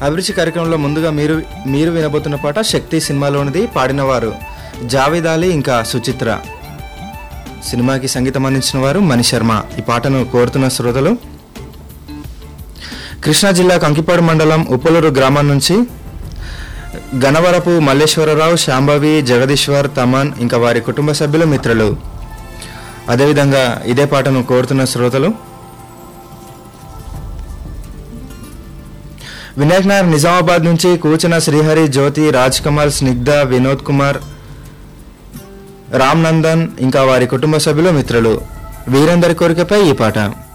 అభిరుచి కార్యక్రమంలో ముందుగా మీరు మీరు వినబోతున్న పాట శక్తి సినిమాలోనిది పాడినవారు జావేద్ అలీ ఇంకా సుచిత్ర సినిమాకి సంగీతం అందించిన వారు మణి శర్మ ఈ పాటను కోరుతున్న శ్రోతలు కృష్ణా జిల్లా కంకిపాడు మండలం ఉప్పలూరు గ్రామం నుంచి గణవరపు మల్లేశ్వరరావు శాంభవి జగదీశ్వర్ తమన్ ఇంకా వారి కుటుంబ సభ్యులు మిత్రులు అదేవిధంగా ఇదే పాటను కోరుతున్న శ్రోతలు వినాయక్ నగర్ నిజామాబాద్ నుంచి కూచిన శ్రీహరి జ్యోతి రాజ్ కమల్ స్నిగ్ధ వినోద్ కుమార్ రామ్ నందన్ ఇంకా వారి కుటుంబ సభ్యులు మిత్రులు వీరందరి కోరికపై ఈ పాట